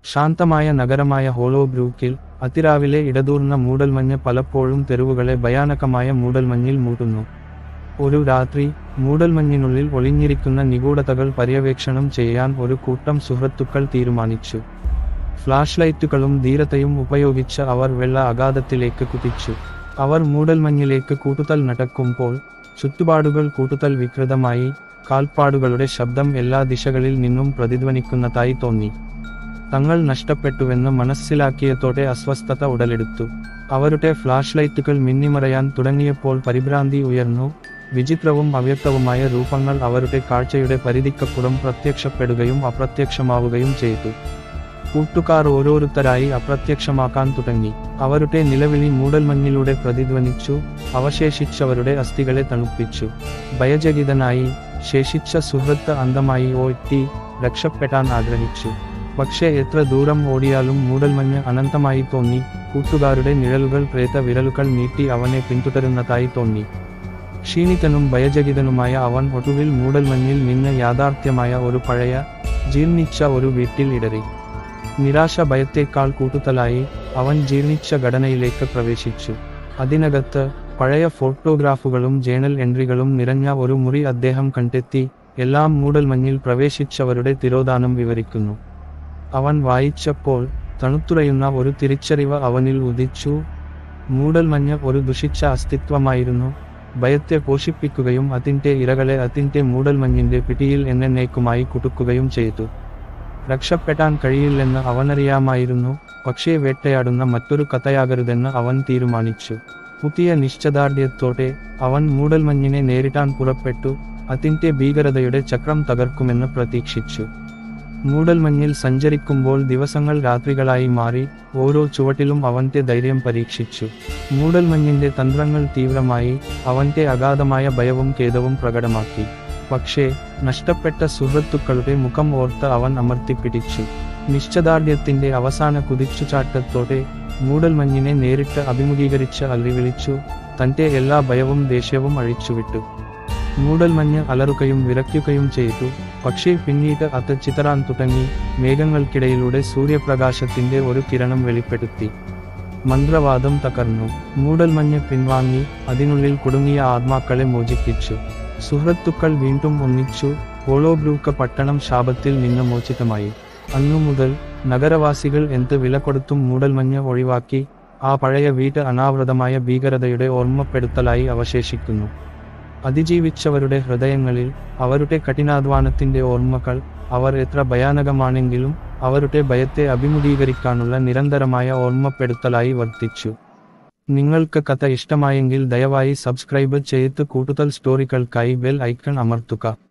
ശാന്തമായ നഗരമായ ഹോളോ ബ്രൂക്കിൽ അതിരാവിലെ ഇടതൂർന്ന മൂടൽമഞ്ഞ് പലപ്പോഴും തെരുവുകളെ ഭയാനകമായ മൂടൽമഞ്ഞിൽ മൂട്ടുന്നു ഒരു രാത്രി മൂടൽമഞ്ഞിനുള്ളിൽ ഒളിഞ്ഞിരിക്കുന്ന നിഗൂഢതകൾ പര്യവേക്ഷണം ചെയ്യാൻ ഒരു കൂട്ടം സുഹൃത്തുക്കൾ തീരുമാനിച്ചു ഫ്ലാഷ് ലൈറ്റുകളും ധീരതയും ഉപയോഗിച്ച് അവർ വെള്ള അഗാധത്തിലേക്ക് കുതിച്ചു അവർ മൂടൽമഞ്ഞിലേക്ക് കൂട്ടുതൽ നടക്കുമ്പോൾ ചുറ്റുപാടുകൾ കൂട്ടുതൽ വികൃതമായി കാൽപ്പാടുകളുടെ ശബ്ദം എല്ലാ ദിശകളിൽ നിന്നും പ്രതിധ്വനിക്കുന്നതായി തോന്നി തങ്ങൾ നഷ്ടപ്പെട്ടുവെന്ന് മനസ്സിലാക്കിയതോടെ അസ്വസ്ഥത ഉടലെടുത്തു അവരുടെ ഫ്ലാഷ് ലൈറ്റുകൾ മിന്നിമറയാൻ തുടങ്ങിയപ്പോൾ പരിഭ്രാന്തി ഉയർന്നു വിചിത്രവും അവ്യക്തവുമായ രൂപങ്ങൾ അവരുടെ കാഴ്ചയുടെ പരിധിക്കപ്പുറം പ്രത്യക്ഷപ്പെടുകയും അപ്രത്യക്ഷമാവുകയും ചെയ്തു കൂട്ടുകാർ ഓരോരുത്തരായി അപ്രത്യക്ഷമാക്കാൻ തുടങ്ങി അവരുടെ നിലവിളി മൂടൽമഞ്ഞിലൂടെ പ്രതിധ്വനിച്ചു അവശേഷിച്ചവരുടെ അസ്ഥികളെ തണുപ്പിച്ചു ഭയചകിതനായി ശേഷിച്ച സുഹൃത്ത് അന്തമായി ഓറ്റി രക്ഷപ്പെടാൻ ആഗ്രഹിച്ചു പക്ഷേ എത്ര ദൂരം ഓടിയാലും മൂടൽമഞ്ഞ് അനന്തമായി തോന്നി കൂട്ടുകാരുടെ നിഴലുകൾ പ്രേത വിരലുകൾ നീട്ടി അവനെ പിന്തുടരുന്നതായി തോന്നി ക്ഷീണിതനും ഭയചകിതനുമായ അവൻ ഒടുവിൽ മൂടൽമഞ്ഞിൽ നിന്ന് യാഥാർത്ഥ്യമായ ഒരു പഴയ ജീർണിച്ച ഒരു വീട്ടിൽ ഇടറി നിരാശ ഭയത്തേക്കാൾ കൂട്ടുതലായി അവൻ ജീർണിച്ച ഘടനയിലേക്ക് പ്രവേശിച്ചു അതിനകത്ത് പഴയ ഫോട്ടോഗ്രാഫുകളും ജേണൽ എൻട്രികളും നിറഞ്ഞ ഒരു മുറി അദ്ദേഹം കണ്ടെത്തി എല്ലാം മൂടൽമഞ്ഞിൽ പ്രവേശിച്ചവരുടെ തിരോധാനം വിവരിക്കുന്നു അവൻ വായിച്ചപ്പോൾ തണുത്തുറയുന്ന ഒരു തിരിച്ചറിവ് അവനിൽ ഉദിച്ചു മൂടൽമഞ്ഞ് ഒരു ദുഷിച്ച അസ്തിത്വമായിരുന്നു ഭയത്തെ പോഷിപ്പിക്കുകയും അതിൻ്റെ ഇരകളെ അതിൻ്റെ മൂടൽമഞ്ഞിൻ്റെ പിടിയിൽ എന്നേക്കുമായി കുടുക്കുകയും ചെയ്തു രക്ഷപ്പെടാൻ കഴിയില്ലെന്ന് അവനറിയാമായിരുന്നു പക്ഷേ വേട്ടയാടുന്ന മറ്റൊരു കഥയാകരുതെന്ന് അവൻ തീരുമാനിച്ചു പുതിയ നിശ്ചദാർഢ്യത്തോടെ അവൻ മൂടൽമഞ്ഞിനെ നേരിടാൻ പുറപ്പെട്ടു അതിൻ്റെ ഭീകരതയുടെ ചക്രം തകർക്കുമെന്ന് പ്രതീക്ഷിച്ചു മൂടൽമഞ്ഞിൽ സഞ്ചരിക്കുമ്പോൾ ദിവസങ്ങൾ രാത്രികളായി മാറി ഓരോ ചുവട്ടിലും അവന്റെ ധൈര്യം പരീക്ഷിച്ചു മൂടൽമഞ്ഞിന്റെ തന്ത്രങ്ങൾ തീവ്രമായി അവന്റെ അഗാധമായ ഭയവും ഖേദവും പ്രകടമാക്കി പക്ഷേ നഷ്ടപ്പെട്ട സുഹൃത്തുക്കളുടെ മുഖം ഓർത്ത് അവൻ അമർത്തിപ്പിടിച്ചു നിശ്ചദാർഢ്യത്തിന്റെ അവസാന കുതിച്ചുചാട്ടത്തോടെ മൂടൽമഞ്ഞിനെ നേരിട്ട് അഭിമുഖീകരിച്ച് അല്ലിവിളിച്ചു തന്റെ എല്ലാ ഭയവും ദേഷ്യവും അഴിച്ചുവിട്ടു മൂടൽമഞ്ഞ് അലറുകയും വിറയ്ക്കുകയും ചെയ്തു പക്ഷേ പിന്നീട് അത് ചിതറാൻ തുടങ്ങി മേഘങ്ങൾക്കിടയിലൂടെ സൂര്യപ്രകാശത്തിന്റെ ഒരു കിരണം വെളിപ്പെടുത്തി മന്ത്രവാദം തകർന്നു മൂടൽമഞ്ഞ് പിൻവാങ്ങി അതിനുള്ളിൽ കുടുങ്ങിയ ആത്മാക്കളെ മോചിപ്പിച്ചു സുഹൃത്തുക്കൾ വീണ്ടും ഒന്നിച്ചു ഓളോബ്രൂക്ക പട്ടണം ശാപത്തിൽ നിന്ന് മോചിതമായി അന്നു മുതൽ നഗരവാസികൾ എന്ത് വില കൊടുത്തും മൂടൽമഞ്ഞ് ഒഴിവാക്കി ആ പഴയ വീട് അനാവൃതമായ ഭീകരതയുടെ ഓർമ്മപ്പെടുത്തലായി അവശേഷിക്കുന്നു അതിജീവിച്ചവരുടെ ഹൃദയങ്ങളിൽ അവരുടെ കഠിനാധ്വാനത്തിന്റെ ഓർമ്മകൾ അവർ എത്ര ഭയാനകമാണെങ്കിലും അവരുടെ ഭയത്തെ അഭിമുഖീകരിക്കാനുള്ള നിരന്തരമായ ഓർമ്മപ്പെടുത്തലായി വർത്തിച്ചു നിങ്ങൾക്ക് കഥ ഇഷ്ടമായെങ്കിൽ ദയവായി സബ്സ്ക്രൈബ് ചെയ്ത് കൂടുതൽ സ്റ്റോറികൾക്കായി ബെൽ ഐക്കൺ അമർത്തുക